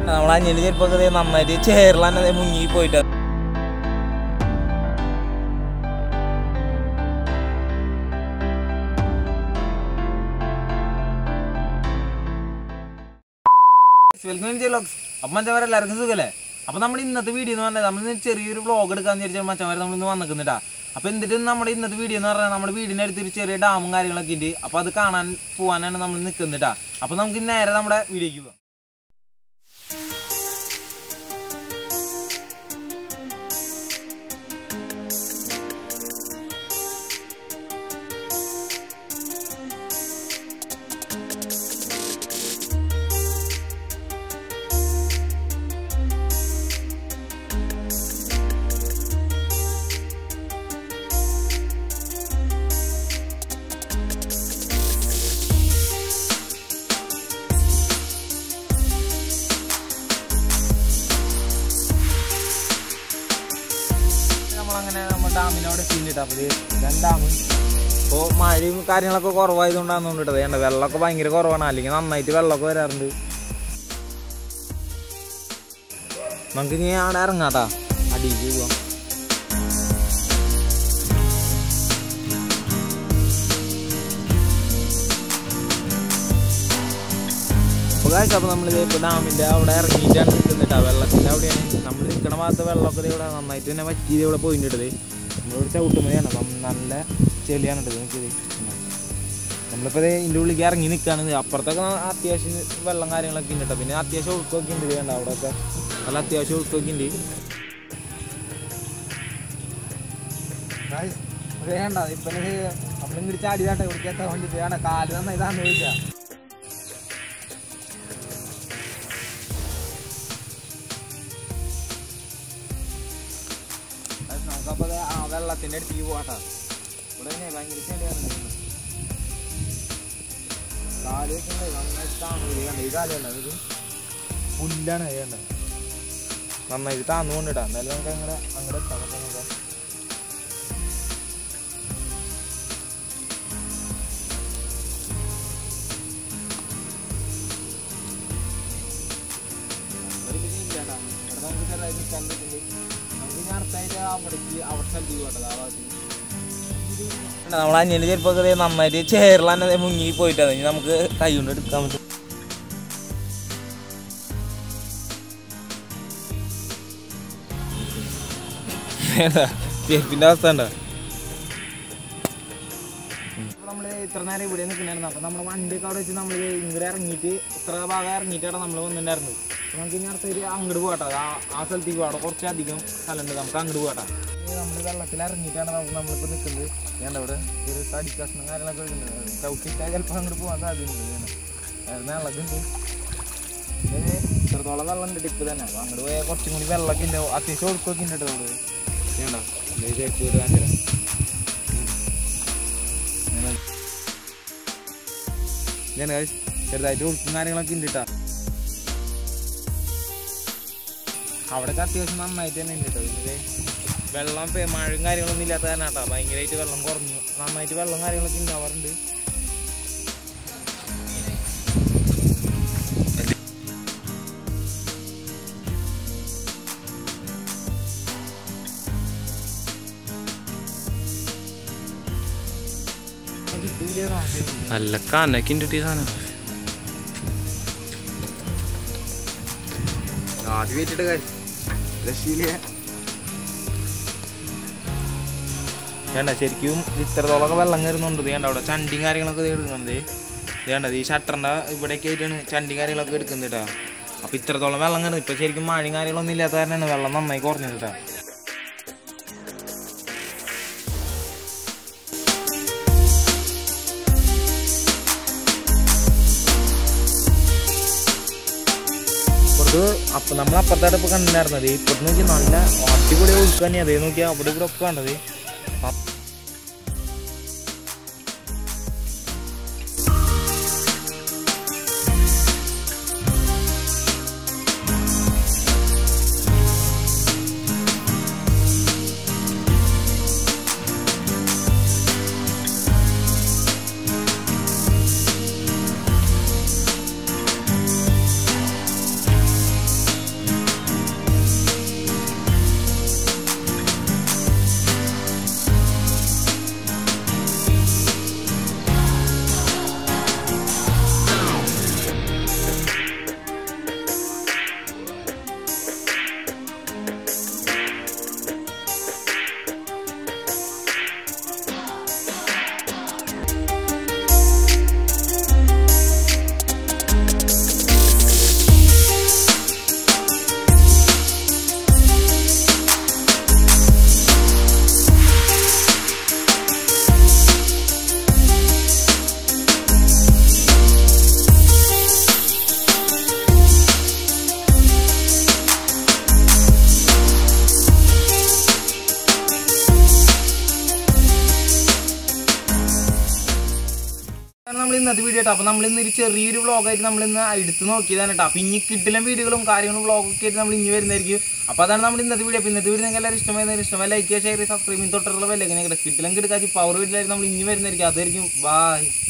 നമ്മളെ അഞ്ഞില് ചെരുപ്പൊക്കെ ദേ നന്നായിട്ട് ചേറിൽ തന്നെ ദേ മുങ്ങി പോയിട്ട് വെൽക്കം ചെയ്യലോ അപ്പം മച്ചന്മാരെ എല്ലാവർക്കും സുഖല്ലേ അപ്പം നമ്മൾ ഇന്നത്തെ വീഡിയോ എന്ന് പറഞ്ഞാൽ നമ്മൾ ഇന്ന് ചെറിയൊരു വ്ളോഗ് എടുക്കാന്ന് വിചാരിച്ചാൽ മച്ചന്മാരെ നമ്മൾ ഇന്ന് വന്നിക്കുന്നിട്ടാ അപ്പം എന്നിട്ട് നമ്മുടെ ഇന്നത്തെ വീഡിയോ എന്ന് പറഞ്ഞാൽ നമ്മുടെ വീടിൻ്റെ അടുത്തൊരു ചെറിയ ഡാമും കാര്യങ്ങളൊക്കെ ഉണ്ട് അപ്പോൾ അത് കാണാൻ പോകാനാണ് നമ്മൾ നിൽക്കുന്നിട്ടാ അപ്പം നമുക്ക് നേരെ നമ്മുടെ വീഡിയോക്ക് പോകാം നമ്മളങ്ങനെ നമ്മൾ ഡാമിനോട് എത്തിയിട്ടാ അപ്പോൾ ഇതാണ് ഡാം ഇപ്പോൾ മഴയും കാര്യങ്ങളൊക്കെ കുറവായതുകൊണ്ടാണ് തോന്നിട്ടത് വേണ്ട വെള്ളമൊക്കെ ഭയങ്കര കുറവാണ് അല്ലെങ്കിൽ നന്നായിട്ട് വെള്ളമൊക്കെ വരാറുണ്ട് നമുക്ക് ഇനി അവിടെ ഇറങ്ങാട്ടാ അടിയിലേക്ക് പോവാം അപ്പോൾ കാഴ്ച അപ്പോൾ നമ്മൾ ഇപ്പോൾ ഡാമിൻ്റെ അവിടെ ഇറങ്ങിയിട്ടാണ് നിൽക്കുന്നിട്ടാ വെള്ളത്തിൻ്റെ അവിടെയാണ് നമ്മൾ നിൽക്കണ ഭാഗത്ത് വെള്ളമൊക്കെ ദേ ഇവിടെ നന്നായിട്ട് തന്നെ വറ്റി ഇവിടെ പോയിട്ടുണ്ട് നമ്മളിവിടെ ചവിട്ടുമതിയാണ് അപ്പം നല്ല ചെളിയാണ് ഇട്ടത് നോക്കിയത് നമ്മളിപ്പോൾ ഇതിൻ്റെ ഉള്ളിലേക്ക് ഇറങ്ങി നിൽക്കുകയാണ് അപ്പുറത്തൊക്കെ അത്യാവശ്യം വെള്ളം കാര്യങ്ങളൊക്കെ ഉണ്ട് കേട്ടോ പിന്നെ അത്യാവശ്യം ഒഴുക്കൊക്കെ ഉണ്ട് വേണ്ട അവിടെയൊക്കെ നല്ല അത്യാവശ്യം ഒഴുക്കൊക്കെ ഉണ്ട് വേണ്ട ഇപ്പം നമ്മളിങ്ങോട്ട് ചാടിയാട്ടെ ഇവിടേക്ക് എത്താൻ വേണ്ടിയിട്ട് വേണ്ട കാല് നന്നായി ഇതാന്ന് ചോദിച്ചാൽ നമുക്കപ്പോൾ ആ വെള്ളത്തിൻ്റെ അടുത്തേക്ക് പോകാട്ടോ ഇവിടെ തന്നെ ഭയങ്കര ചെടിയാണ് കാല് വെക്കണ്ടേ നന്നായിട്ട് താന്നു കണ്ട ഈ കാലല്ല ഇത് പുല്ലാണ് ചെയ്യണ്ടത് നന്നായിട്ട് താന്നു കൊണ്ടിട്ടാ എന്തായാലും നമുക്ക് അങ്ങനെ അങ്ങോട്ട് എത്താൻ പറ്റും നമ്മൾ അഞ്ഞില് ചെരുപ്പൊക്കെ നന്നായിട്ട് ചേറിൽ തന്നെ മുങ്ങി പോയിട്ടാണ് ഇനി നമുക്ക് കൈ കൊണ്ട് എടുക്കാൻ പറ്റും ചെരുപ്പിന്റെ അവസ്ഥ ഉണ്ടോ നമ്മൾ ഇത്ര നേരം ഇവിടെ നിൽക്കുന്നുണ്ടായിരുന്നു അപ്പം നമ്മൾ വണ്ടിയൊക്കെ അവിടെ വെച്ച് നമ്മൾ ഇങ്ങോട്ട് ഇറങ്ങിയിട്ട് ഇത്ര ഭാഗം ഇറങ്ങിയിട്ടാണ് നമ്മൾ വന്നിട്ടുണ്ടായിരുന്നു അപ്പോൾ നമുക്ക് ഇനി അടുത്ത ഒരു അങ്ങോട്ട് പോകട്ടോ ആ ആ സ്ഥലത്തേക്ക് പോകട്ടെ കുറച്ചധികം സ്ഥലമുണ്ട് നമുക്ക് അങ്ങോട്ട് പോകട്ടെ നമ്മൾ വെള്ളത്തിൽ ഇറങ്ങിയിട്ടാണ് നമുക്ക് നമ്മളിപ്പോൾ നിൽക്കുന്നത് ഞാൻ അവിടെ ഒരു തടി കഷ്ണം കാര്യങ്ങളൊക്കെ വരുന്നുണ്ട് ചവിട്ടിട്ടാൽ ചിലപ്പോൾ അങ്ങോട്ട് പോകാൻ സാധ്യതയുണ്ട് വേറെ വെള്ളമുണ്ട് ഇതിന് ഇത്രത്തോളം വെള്ളം ഉണ്ട് ടിപ്പ് തന്നെ അപ്പോൾ അങ്ങോട്ട് പോയാൽ കുറച്ചും കൂടി വെള്ളമൊക്കെ ഉണ്ട് അത്യാവശ്യം ഒഴുക്കൊക്കെ ഉണ്ട് കേട്ടോ അവിടെ വേണ്ട ചേച്ചി ഒരു കാണിച്ചു ഞാൻ ചെറുതായിട്ട് ഒഴുക്കും കാര്യങ്ങളൊക്കെ ഉണ്ട് കേട്ടോ അവിടെയൊക്കെ അത്യാവശ്യം നന്നായിട്ട് തന്നെ ഉണ്ട് കേട്ടോ ഇതില് വെള്ളം പെ- മഴയും കാര്യങ്ങളൊന്നും ഇല്ലാത്ത കാരണം കേട്ടോ ഭയങ്കരമായിട്ട് വെള്ളം കുറഞ്ഞു നന്നായിട്ട് വെള്ളം കാര്യങ്ങളൊക്കെ ഉണ്ടാവാറുണ്ട് നല്ല കനക്കി ഉണ്ട് ഈ സാധനം ആദ്യം വെച്ചിട്ട് വേണ്ട ശരിക്കും ഇത്രത്തോളമൊക്കെ വെള്ളം കയറുന്നുണ്ട് ഇത് വേണ്ട അവിടെ ചണ്ടിയും കാര്യങ്ങളൊക്കെ ഇത് എടുക്കുന്നത് ഇത് വേണ്ട ഈ ഷട്ടറിൻ്റെ ഇവിടേക്ക് ആയിട്ടാണ് ചണ്ടിയും കാര്യങ്ങളൊക്കെ എടുക്കുന്നത് കേട്ടോ അപ്പോൾ ഇത്രത്തോളം വെള്ളം കയറുന്നു ഇപ്പോൾ ശരിക്കും മഴയും കാര്യങ്ങളൊന്നും ഇല്ലാത്ത കാരണമാണ് വെള്ളം നന്നായി കുറഞ്ഞത് കേട്ടോ ഇപ്പുറത്ത് അപ്പം നമ്മൾ അപ്പുറത്തായിട്ട് ഇപ്പോൾ കണ്ടിട്ടുണ്ടായിരുന്നത് ഇപ്പുറത്ത് നോക്കി നല്ല അടിപൊളി ഒഴുക്ക് തന്നെയാണ് അതേ നോക്കിയാൽ അവിടെ ഇവിടെ ഒക്കെ കണ്ടത് ഇന്നത്തെ വീഡിയോ കേട്ടോ അപ്പോൾ നമ്മൾ ഇന്ന് ഒരു ചെറിയൊരു വ്ളോഗായിട്ട് നമ്മൾ ഇന്ന് എടുത്ത് നോക്കിയതാണ് കേട്ടോ അപ്പോൾ ഇനി കിട്ടില്ല വീഡിയോകളും കാര്യങ്ങളും വ്ളോഗൊക്കെ ആയിട്ട് നമ്മൾ ഇനി വരുന്നതായിരിക്കും അപ്പോൾ അതാണ് നമ്മുടെ ഇന്നത്തെ വീഡിയോ അപ്പോൾ ഇന്നത്തെ വീഡിയോ നിങ്ങൾക്ക് എല്ലാവരും ഇഷ്ടമായിരുന്ന ഇഷ്ടമായി ലൈക്ക് ചെയ്യുക ഷെയർ ചെയ്യുക സബ്സ്ക്രൈബ് ചെയ്ത് തൊട്ടുള്ള വിലക്ക് കിട്ടില്ല കിടക്കാച്ച് പവർ വീട്ടിലായിരിക്കും നമ്മൾ ഇനി വരുന്നതായിരിക്കും അതായിരിക്കും ബായ്